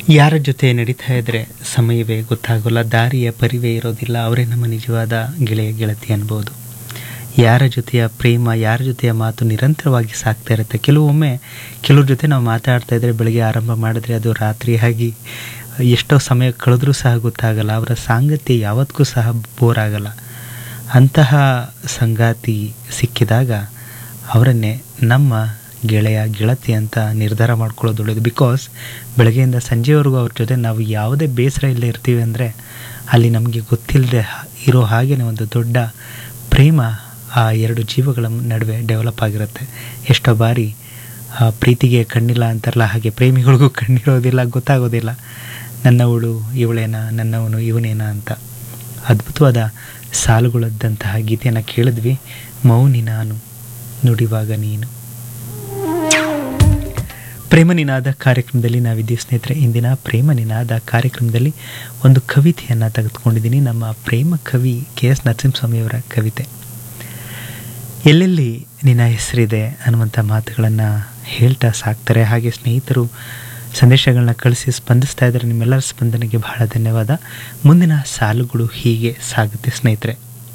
ಯಾರ ಜೊತೆ ನಡೀತಾ ಇದ್ರೆ ಸಮಯವೇ ಗೊತ್ತಾಗೋಲ್ಲ ದಾರಿಯ ಪರಿವೇ ಇರೋದಿಲ್ಲ ಅವರೇ ನಮ್ಮ ನಿಜವಾದ ಗೆಳೆಯ ಗೆಳತಿ ಅನ್ಬೋದು ಯಾರ ಜೊತೆಯ ಪ್ರೇಮ ಯಾರ ಜೊತೆಯ ಮಾತು ನಿರಂತರವಾಗಿ ಸಾಕ್ತಾ ಇರುತ್ತೆ ಕೆಲವೊಮ್ಮೆ ಕೆಲವ್ರ ಜೊತೆ ನಾವು ಮಾತಾಡ್ತಾ ಇದ್ರೆ ಬೆಳಗ್ಗೆ ಆರಂಭ ಮಾಡಿದ್ರೆ ಅದು ರಾತ್ರಿಯಾಗಿ ಎಷ್ಟೋ ಸಮಯ ಕಳೆದ್ರೂ ಸಹ ಗೊತ್ತಾಗಲ್ಲ ಅವರ ಸಾಂಗತ್ಯ ಯಾವತ್ತಿಗೂ ಸಹ ಬೋರ್ ಆಗಲ್ಲ ಅಂತಹ ಸಂಗಾತಿ ಸಿಕ್ಕಿದಾಗ ಅವರನ್ನೇ ನಮ್ಮ ಗೆಳೆಯ ಗೆಳತಿ ಅಂತ ನಿರ್ಧಾರ ಮಾಡ್ಕೊಳ್ಳೋದು ಒಳ್ಳೆಯದು ಬಿಕಾಸ್ ಬೆಳಗ್ಗೆಯಿಂದ ಸಂಜೆವರೆಗೂ ಅವ್ರ ಜೊತೆ ನಾವು ಯಾವುದೇ ಬೇಸರ ಇಲ್ಲದೆ ಇರ್ತೀವಿ ಅಂದರೆ ಅಲ್ಲಿ ನಮಗೆ ಗೊತ್ತಿಲ್ಲದೆ ಇರೋ ಹಾಗೆಯೇ ಒಂದು ದೊಡ್ಡ ಪ್ರೇಮ ಆ ಎರಡು ಜೀವಗಳ ನಡುವೆ ಡೆವಲಪ್ ಆಗಿರುತ್ತೆ ಎಷ್ಟೋ ಬಾರಿ ಆ ಪ್ರೀತಿಗೆ ಕಣ್ಣಿಲ್ಲ ಅಂತಾರಲ್ಲ ಹಾಗೆ ಪ್ರೇಮಿಗಳಿಗೂ ಕಣ್ಣಿರೋದಿಲ್ಲ ಗೊತ್ತಾಗೋದಿಲ್ಲ ನನ್ನವಳು ಇವಳೇನ ನನ್ನವನು ಇವನೇನ ಅಂತ ಅದ್ಭುತವಾದ ಸಾಲುಗಳದ್ದಂತಹ ಗೀತೆಯನ್ನು ಕೇಳಿದ್ವಿ ಮೌನಿ ನಾನು ನುಡಿವಾಗ ನೀನು ಪ್ರೇಮ ನಿನಾದ ಕಾರ್ಯಕ್ರಮದಲ್ಲಿ ನಾವಿದ್ದೀವಿ ಸ್ನೇಹಿತರೆ ಇಂದಿನ ಪ್ರೇಮ ನಿನಾದ ಕಾರ್ಯಕ್ರಮದಲ್ಲಿ ಒಂದು ಕವಿತೆಯನ್ನು ತೆಗೆದುಕೊಂಡಿದ್ದೀನಿ ನಮ್ಮ ಪ್ರೇಮ ಕವಿ ಕೆ ಎಸ್ ನರಸಿಂಹಸ್ವಾಮಿಯವರ ಕವಿತೆ ಎಲ್ಲೆಲ್ಲಿ ನಿನ್ನ ಹೆಸರಿದೆ ಅನ್ನುವಂಥ ಮಾತುಗಳನ್ನು ಹೇಳ್ತಾ ಸಾಕ್ತಾರೆ ಹಾಗೆ ಸ್ನೇಹಿತರು ಸಂದೇಶಗಳನ್ನ ಕಳಿಸಿ ಸ್ಪಂದಿಸ್ತಾ ಇದ್ದಾರೆ ನಿಮ್ಮೆಲ್ಲರ ಸ್ಪಂದನೆಗೆ ಬಹಳ ಧನ್ಯವಾದ ಮುಂದಿನ ಸಾಲುಗಳು ಹೀಗೆ ಸಾಗುತ್ತೆ ಸ್ನೇಹಿತರೆ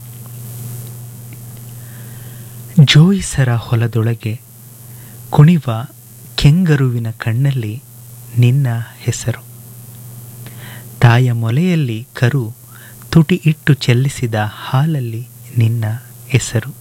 ಜೋಯಿಸರ ಹೊಲದೊಳಗೆ ಕುಣಿವ ಕೆಂಗರುವಿನ ಕಣ್ಣಲ್ಲಿ ನಿನ್ನ ಹೆಸರು ತಾಯ ಮೊಲೆಯಲ್ಲಿ ಕರು ತುಟಿ ಇಟ್ಟು ಚೆಲ್ಲಿಸಿದ ಹಾಲಲ್ಲಿ ನಿನ್ನ ಹೆಸರು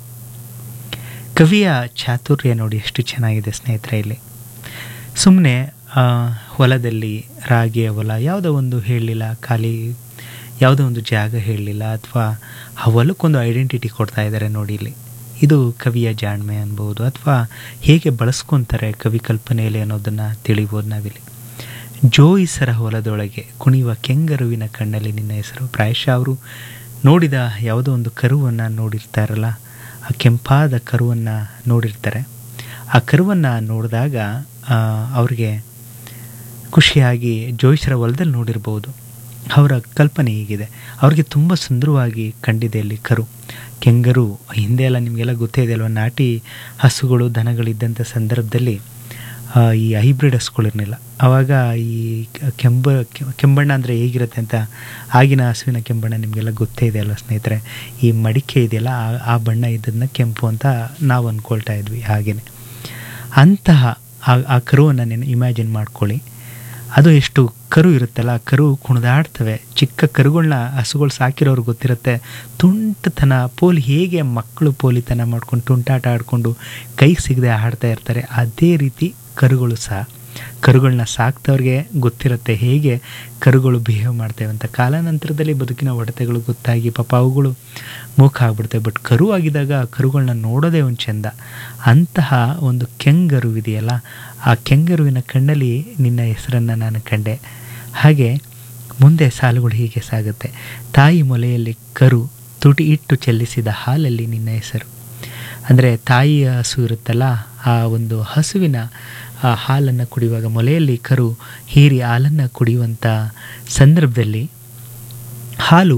ಕವಿಯ ಚಾತುರ್ಯ ನೋಡಿ ಎಷ್ಟು ಚೆನ್ನಾಗಿದೆ ಸ್ನೇಹಿತರೆ ಇಲ್ಲಿ ಸುಮ್ಮನೆ ಹೊಲದಲ್ಲಿ ರಾಗಿಯ ಹೊಲ ಯಾವುದೋ ಒಂದು ಹೇಳಲಿಲ್ಲ ಖಾಲಿ ಯಾವುದೋ ಒಂದು ಜಾಗ ಹೇಳಲಿಲ್ಲ ಅಥವಾ ಆ ಹೊಲಕ್ಕೊಂದು ಐಡೆಂಟಿಟಿ ಕೊಡ್ತಾ ಇದ್ದಾರೆ ನೋಡಿ ಇಲ್ಲಿ ಇದು ಕವಿಯ ಜಾಣ್ಮೆ ಅನ್ಬೋದು ಅಥವಾ ಹೇಗೆ ಬಳಸ್ಕೊತಾರೆ ಕವಿ ಕಲ್ಪನೆಯಲ್ಲಿ ಅನ್ನೋದನ್ನು ತಿಳಿಬೋದು ನಾವಿಲ್ಲಿ ಜೋಯಿಸರ ಹೊಲದೊಳಗೆ ಕುಣಿಯುವ ಕೆಂಗರುವಿನ ಕಣ್ಣಲ್ಲಿ ನಿನ್ನ ಹೆಸರು ಪ್ರಾಯಶಃ ಅವರು ನೋಡಿದ ಯಾವುದೋ ಒಂದು ಕರುವನ್ನು ನೋಡಿರ್ತಾರಲ್ಲ ಆ ಕೆಂಪಾದ ಕರುವನ್ನು ನೋಡಿರ್ತಾರೆ ಆ ಕರುವನ್ನು ನೋಡಿದಾಗ ಅವ್ರಿಗೆ ಖುಷಿಯಾಗಿ ಜೋಯಿಸರ ಹೊಲದಲ್ಲಿ ನೋಡಿರ್ಬೋದು ಅವರ ಕಲ್ಪನೆ ಹೀಗಿದೆ ಅವ್ರಿಗೆ ತುಂಬ ಸುಂದರವಾಗಿ ಕಂಡಿದೆ ಇಲ್ಲಿ ಕರು ಕೆಂಗರು ಹಿಂದೆ ಎಲ್ಲ ನಿಮಗೆಲ್ಲ ಗೊತ್ತೇ ಇದೆ ಅಲ್ವಾ ನಾಟಿ ಹಸುಗಳು ದನಗಳಿದ್ದಂಥ ಸಂದರ್ಭದಲ್ಲಿ ಈ ಹೈಬ್ರಿಡ್ ಹಸುಗಳಿರಲಿಲ್ಲ ಆವಾಗ ಈ ಕೆಂಬ ಕೆಂಬಣ್ಣ ಅಂದರೆ ಹೇಗಿರುತ್ತೆ ಅಂತ ಆಗಿನ ಹಸುವಿನ ಕೆಂಬಣ್ಣ ನಿಮಗೆಲ್ಲ ಗೊತ್ತೇ ಇದೆ ಅಲ್ವಾ ಸ್ನೇಹಿತರೆ ಈ ಮಡಿಕೆ ಇದೆಯಲ್ಲ ಆ ಬಣ್ಣ ಇದ್ದದನ್ನ ಕೆಂಪು ಅಂತ ನಾವು ಅಂದ್ಕೊಳ್ತಾ ಇದ್ವಿ ಹಾಗೆಯೇ ಅಂತಹ ಆ ಕರುವನ್ನು ನೀನು ಇಮ್ಯಾಜಿನ್ ಮಾಡ್ಕೊಳ್ಳಿ ಅದು ಎಷ್ಟು ಕರು ಇರುತ್ತಲ್ಲ ಆ ಕರು ಕುಣಿದಾಡ್ತವೆ ಚಿಕ್ಕ ಕರುಗಳನ್ನ ಹಸುಗಳು ಸಾಕಿರೋರು ಗೊತ್ತಿರುತ್ತೆ ತುಂಟತನ ಪೋಲಿ ಹೇಗೆ ಮಕ್ಕಳು ಪೋಲಿತನ ಮಾಡ್ಕೊಂಡು ತುಂಟಾಟ ಆಡಿಕೊಂಡು ಕೈಗೆ ಸಿಗದೆ ಆಡ್ತಾ ಇರ್ತಾರೆ ಅದೇ ರೀತಿ ಕರುಗಳು ಸಹ ಕರುಗಳನ್ನ ಸಾಕ್ತವ್ರಿಗೆ ಗೊತ್ತಿರುತ್ತೆ ಹೇಗೆ ಕರುಗಳು ಬಿಹೇವ್ ಮಾಡ್ತೇವೆ ಅಂತ ಕಾಲಾನಂತರದಲ್ಲಿ ಬದುಕಿನ ಹೊಡೆತಗಳು ಗೊತ್ತಾಗಿ ಪಾಪ ಅವುಗಳು ಮೂಕ ಆಗ್ಬಿಡ್ತವೆ ಬಟ್ ಕರು ಆಗಿದಾಗ ಕರುಗಳನ್ನ ನೋಡೋದೇ ಒಂದು ಚೆಂದ ಅಂತಹ ಒಂದು ಕೆಂಗರು ಇದೆಯಲ್ಲ ಆ ಕೆಂಗರುವಿನ ಕಣ್ಣಲ್ಲಿ ನಿನ್ನ ಹೆಸರನ್ನು ನಾನು ಕಂಡೆ ಹಾಗೆ ಮುಂದೆ ಸಾಲುಗಳು ಹೀಗೆ ಸಾಗುತ್ತೆ ತಾಯಿ ಮೊಲೆಯಲ್ಲಿ ಕರು ತುಟಿ ಇಟ್ಟು ಚೆಲ್ಲಿಸಿದ ಹಾಲಲ್ಲಿ ನಿನ್ನ ಹೆಸರು ಅಂದರೆ ತಾಯಿಯ ಹಸು ಇರುತ್ತಲ್ಲ ಆ ಒಂದು ಹಸುವಿನ ಆ ಹಾಲನ್ನು ಕುಡಿಯುವಾಗ ಮೊಲೆಯಲ್ಲಿ ಕರು ಹೀರಿ ಹಾಲನ್ನು ಕುಡಿಯುವಂಥ ಸಂದರ್ಭದಲ್ಲಿ ಹಾಲು